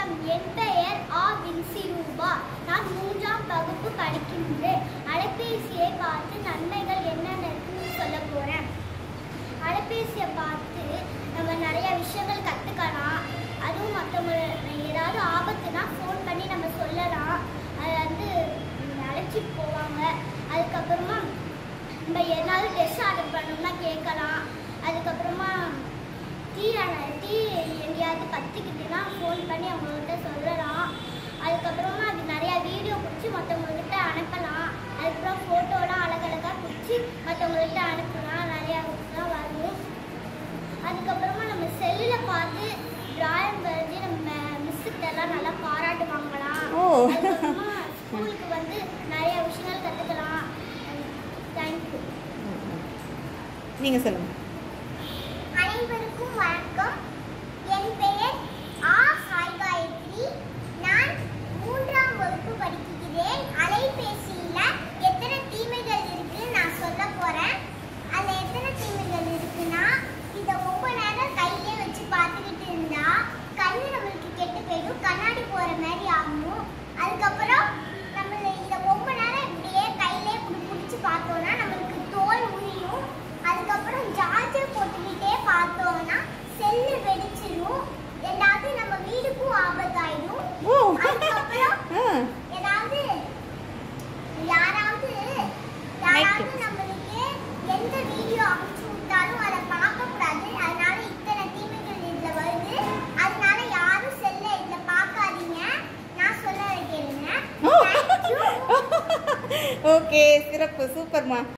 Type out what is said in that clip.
வணக்கம் என் பெயர் ஆ வின்சி ரூபா நான் மூன்றாம் வகுப்பு படிக்கின்றேன் அலைபேசியை பார்த்து நன்மைகள் என்னென்ன இருக்குன்னு சொல்ல போகிறேன் அலைபேசியை பார்த்து நம்ம நிறைய விஷயங்கள் கற்றுக்கலாம் அதுவும் மற்றவங்க ஏதாவது ஆபத்துனா ஃபோன் பண்ணி நம்ம சொல்லலாம் அதை வந்து அழைச்சிட்டு போவாங்க அதுக்கப்புறமா நம்ம ஏதாவது ட்ரெஸ் ஆர்டர் பண்ணோம்னா கேட்கலாம் அதுக்கப்புறமா டீ அண- டீ எங்கேயாவது பற்றிக்கிட்டுனா ஃபோன் பண்ணி அவங்கக்கிட்ட சொல்லலாம் அதுக்கப்புறமா அது நிறையா வீடியோ பிடிச்சி மற்றவங்கக்கிட்ட அனுப்பலாம் அதுக்கப்புறம் ஃபோட்டோலாம் அழகழகாக பிடிச்சி மற்றவங்கக்கிட்ட அனுப்பலாம் நிறையா இதெல்லாம் வரும் அதுக்கப்புறமா நம்ம செல்லில் பார்த்து டிராயிங் வரைஞ்சி நம்ம மிஸ்ஸுக்கிட்ட எல்லாம் நல்லா பாராட்டு வாங்கலாம் ஓ. அதுக்கப்புறமா ஸ்கூலுக்கு வந்து நிறைய விஷயங்கள் கற்றுக்கலாம் தேங்க்யூ நீங்க சொல்லுங்க அனைவருக்கும் வணக்கம் என் பெயர் ஆ சாய் காயத்ரி நான் மூன்றாம் வகுப்பு படிக்கிறேன் அலைபேசியில எத்தனை தீமைகள் இருக்குன்னு நான் சொல்ல போறேன் அதுல எத்தனை தீமைகள் இருக்குன்னா இதை ரொம்ப நேரம் கையிலே வச்சு பார்த்துக்கிட்டு இருந்தா கண்ணு நம்மளுக்கு கெட்டு போயிடும் கண்ணாடி போற மாதிரி ஆகும் அதுக்கப்புறம் நம்ம இதை ரொம்ப நேரம் இப்படியே கையிலே பிடிச்சி பார்த்தோம்னா நம்மளுக்கு தோல் உரியும் அதுக்கப்புறம் சார்ஜர் போட்டுக்கிட்டே பார்த்தோம்னா செல்லு வெடிச்சிடும் ரெண்டாவது நம்ம வீடுக்கும் ஆபத்தாயிடும் ஓ அதுக்கப்புறம் ஆ ஏதாவது யாராவது யாராவது நம்மளுக்கு எந்த வீடியோ அனுப்பிச்சு விட்டாலும் அதை பார்க்க கூடாது அதனால இத்தனை தீமைகள் இதுல வருது அதனால யாரும் செல்ல இதுல பார்க்காதீங்க நான் சொல்ல கேளுங்க ஓ. Thank you. ஓகே சிறப்பு சூப்பர்மா